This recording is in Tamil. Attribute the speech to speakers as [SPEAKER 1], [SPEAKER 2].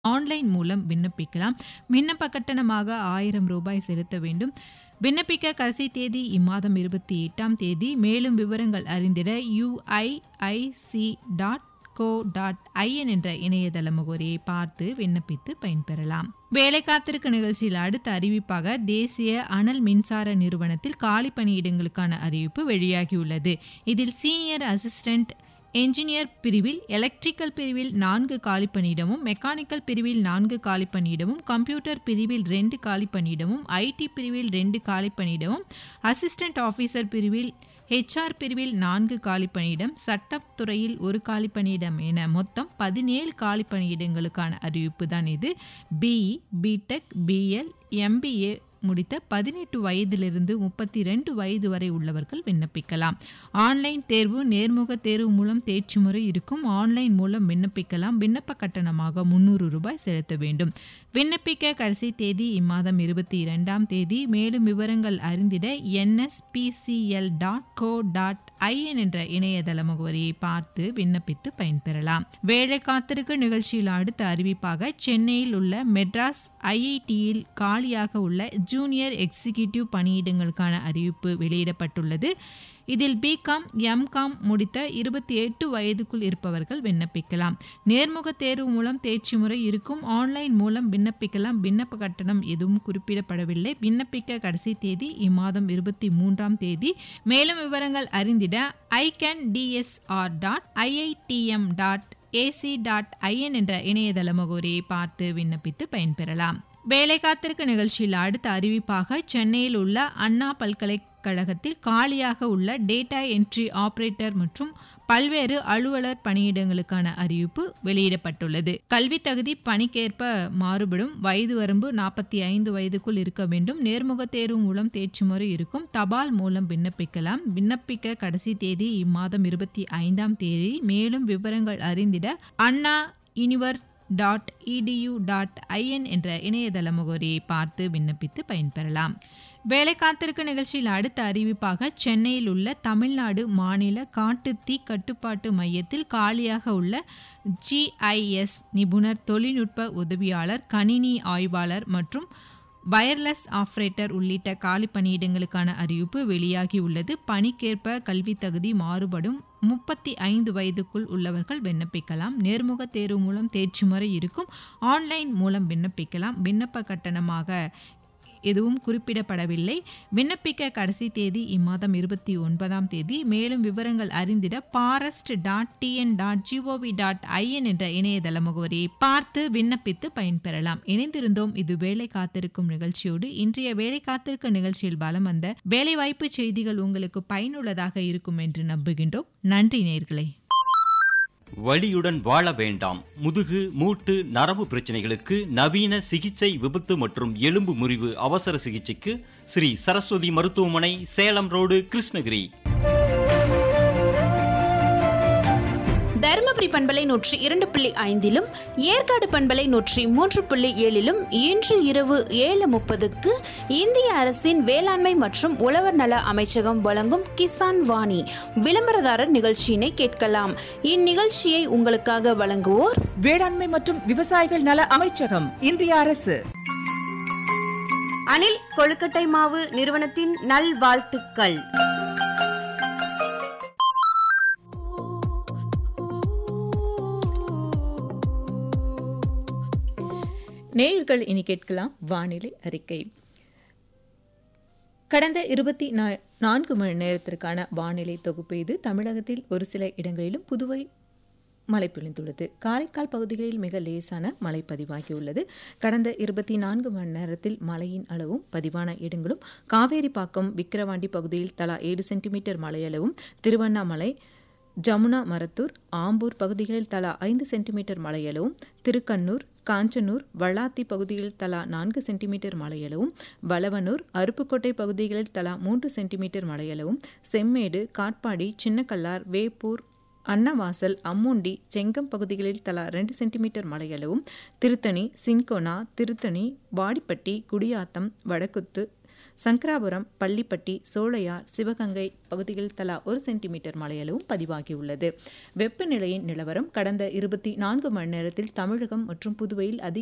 [SPEAKER 1] ஆன்லைன் மூலம் விண்ணப்பிக்கலாம் விண்ணப்ப கட்டணமாக ஆயிரம் ரூபாய் செலுத்த வேண்டும் விண்ணப்பிக்க கடைசி தேதி இம்மாதம் இருபத்தி எட்டாம் தேதி மேலும் விவரங்கள் அறிந்திட U I I C dot co dot I N என்ற இணையதள முகவரியை பார்த்து விண்ணப்பித்து பயன்பெறலாம் வேலை காத்திருக்க நிகழ்ச்சியில் அடுத்த அறிவிப்பாக தேசிய அனல் மின்சார நிறுவனத்தில் காலி பணியிடங்களுக்கான அறிவிப்பு வெளியாகியுள்ளது இதில் சீனியர் அசிஸ்டன்ட் என்ஜினியர் பிரிவில் எலக்ட்ரிக்கல் பிரிவில் நான்கு காலி பணியிடமும் மெக்கானிக்கல் பிரிவில் நான்கு காலி பணியிடமும் கம்ப்யூட்டர் பிரிவில் ரெண்டு காலி பணியிடமும் ஐடி பிரிவில் ரெண்டு காலி பணியிடமும் அசிஸ்டன்ட் ஆஃபீஸர் பிரிவில் ஹெச்ஆர் பிரிவில் நான்கு காலி பணியிடம் சட்டத்துறையில் ஒரு காலி பணியிடம் என மொத்தம் பதினேழு காலி பணியிடங்களுக்கான அறிவிப்பு தான் இது பிஇ பிடெக் பிஎல் எம்பிஏ முடித்த பதினெட்டு வயதிலிருந்து முப்பத்தி ரெண்டு வயது வரை உள்ளவர்கள் விண்ணப்பிக்கலாம் ஆன்லைன் தேர்வு நேர்முக தேர்வு மூலம் தேர்ச்சி முறை இருக்கும் ஆன்லைன் மூலம் விண்ணப்பிக்கலாம் விண்ணப்ப கட்டணமாக முன்னூறு ரூபாய் செலுத்த வேண்டும் விண்ணப்பிக்க கடைசி தேதி இம்மாதம் இருபத்தி இரண்டாம் தேதி மேலும் விவரங்கள் அறிந்திட N S P C L dot co dot I N என்ற இணையதள முகவரியை பார்த்து விண்ணப்பித்து பயன்பெறலாம் வேலை காத்திருக்க நிகழ்ச்சியில் அடுத்த அறிவிப்பாக சென்னையில் உள்ள மெட்ராஸ் ஐஐடியில் காலியாக உள்ள ஜூனியர் எக்ஸிகியூட்டிவ் பணியிடங்களுக்கான அறிவிப்பு வெளியிடப்பட்டுள்ளது இதில் பிகாம் எம்காம் முடித்த இருபத்தி எட்டு வயதுக்குள் இருப்பவர்கள் விண்ணப்பிக்கலாம் நேர்முக தேர்வு மூலம் தேர்ச்சி முறை இருக்கும் ஆன்லைன் மூலம் விண்ணப்பிக்கலாம் விண்ணப்ப கட்டணம் எதுவும் குறிப்பிடப்படவில்லை விண்ணப்பிக்க கடைசி தேதி இம்மாதம் இருபத்தி மூன்றாம் தேதி மேலும் விவரங்கள் அறிந்திட I can D S R dot I I T M dot A C dot I N என்ற இணையதள முகவரியை பார்த்து விண்ணப்பித்து பயன்பெறலாம் வேலை காத்திருக்க நிகழ்ச்சியில் அடுத்த அறிவிப்பாக சென்னையில் உள்ள அண்ணா பல்கலைக்கழகத்தில் காலியாக உள்ள டேட்டா என்ட்ரி ஆபரேட்டர் மற்றும் பல்வேறு அலுவலர் பணியிடங்களுக்கான அறிவிப்பு வெளியிடப்பட்டுள்ளது கல்வி தகுதி பணிக்கேற்ப மாறுபடும் வயது வரம்பு நாற்பத்தி ஐந்து வயதுக்குள் இருக்க வேண்டும் நேர்முக தேர்வு மூலம் தேர்ச்சி முறை இருக்கும் தபால் மூலம் விண்ணப்பிக்கலாம் விண்ணப்பிக்க கடைசி தேதி இம்மாதம் இருபத்தி ஐந்தாம் தேதி மேலும் விவரங்கள் அறிந்திட Anna univ dot E D U dot I N என்ற இணையதள முகவரியை பார்த்து விண்ணப்பித்து பயன்பெறலாம் வேலை காத்திருக்க நிகழ்ச்சியில் அடுத்த அறிவிப்பாக சென்னையில் உள்ள தமிழ்நாடு மாநில காட்டுத்தீ கட்டுப்பாட்டு மையத்தில் காலியாக உள்ள ஜிஐஎஸ் நிபுணர் தொழில்நுட்ப உதவியாளர் கணினி ஆய்வாளர் மற்றும் வயர்லெஸ் ஆப்ரேட்டர் உள்ளிட்ட காலி பணியிடங்களுக்கான அறிவிப்பு வெளியாகியுள்ளது பணிக்கேற்ப கல்வி தகுதி மாறுபடும் முப்பத்தி ஐந்து வயதுக்குள் உள்ளவர்கள் விண்ணப்பிக்கலாம் நேர்முக தேர்வு மூலம் தேர்ச்சி முறை இருக்கும் ஆன்லைன் மூலம் விண்ணப்பிக்கலாம் விண்ணப்ப கட்டணமாக எதுவும் குறிப்பிடப்படவில்லை விண்ணப்பிக்க கடைசி தேதி இம்மாதம் இருபத்தி ஒன்பதாம் தேதி மேலும் விவரங்கள் அறிந்திட forest dot T N dot G O V dot I N என்ற இணையதள முகவரியை பார்த்து விண்ணப்பித்து பயன்பெறலாம் இணைந்திருந்தோம் இது வேலை காத்திருக்கும் நிகழ்ச்சியோடு இன்றைய வேலை காத்திருக்கும் நிகழ்ச்சியில் பலம் வந்த வேலைவாய்ப்பு செய்திகள் உங்களுக்கு பயனுள்ளதாக இருக்கும் என்று நம்புகின்றோம் நன்றி நேர்களே
[SPEAKER 2] வலியுடன் வாழ வேண்டாம் முதுகு மூட்டு நரம்பு பிரச்சனைகளுக்கு நவீன சிகிச்சை விபத்து மற்றும் எலும்பு முறிவு அவசர சிகிச்சைக்கு ஸ்ரீ சரஸ்வதி மருத்துவமனை சேலம் ரோடு கிருஷ்ணகிரி
[SPEAKER 3] தருமபுரி பண்பலை நூற்றி இரண்டு புள்ளி ஐந்திலும் ஏற்காடு பண்பலை நூற்றி மூன்று புள்ளி ஏழிலும் இன்று இரவு ஏழு முப்பதுக்கு இந்திய அரசின் வேளாண்மை மற்றும் உழவர் நல அமைச்சகம் வழங்கும் கிசான் வாணி விளம்பரதாரர் நிகழ்ச்சியினை கேட்கலாம் இந்நிகழ்ச்சியை உங்களுக்காக வழங்குவோர்
[SPEAKER 4] வேளாண்மை மற்றும் விவசாயிகள் நல அமைச்சகம் இந்திய அரசு
[SPEAKER 5] அனில் கொழுக்கட்டை மாவு நிறுவனத்தின் நல்வாழ்த்துக்கள்
[SPEAKER 1] நேயர்கள் இனி கேட்கலாம் வானிலை அறிக்கை கடந்த இருபத்தி நான்கு மணி நேரத்திற்கான வானிலை தொகுப்பு இது தமிழகத்தில் ஒரு சில இடங்களிலும் புதுவை மழை பொழிந்துள்ளது காரைக்கால் பகுதிகளில் மிக லேசான மழை பதிவாகியுள்ளது கடந்த இருபத்தி நான்கு மணி நேரத்தில் மழையின் அளவும் பதிவான இடங்களும் காவேரிப்பாக்கம் விக்கிரவாண்டி பகுதியில் தலா ஏழு சென்டிமீட்டர் மழையளவும் திருவண்ணாமலை ஜமுனா மரத்தூர் ஆம்பூர் பகுதிகளில் தலா ஐந்து சென்டிமீட்டர் மழையளவும் திருக்கண்ணூர் காஞ்சனூர் வளாத்தி பகுதியில் தலா நான்கு சென்டிமீட்டர் மழையளவும் வளவனூர் அருப்புக்கோட்டை பகுதிகளில் தலா மூன்று சென்டிமீட்டர் மழையளவும் செம்மேடு காட்பாடி சின்னக்கல்லார் வேப்பூர் அன்னவாசல் அம்முண்டி செங்கம் பகுதிகளில் தலா ரெண்டு சென்டிமீட்டர் மழையளவும் திருத்தணி சின்கோனா திருத்தணி வாடிப்பட்டி குடியாத்தம் வடக்குத்து சங்கராபுரம் பள்ளிப்பட்டி சோழையார் சிவகங்கை பகுதிகளில் தலா ஒரு சென்டிமீட்டர் மழையளவும் பதிவாகியுள்ளது வெப்பநிலையின் நிலவரம் கடந்த இருபத்தி நான்கு மணி நேரத்தில் தமிழகம் மற்றும் புதுவையில் அதிக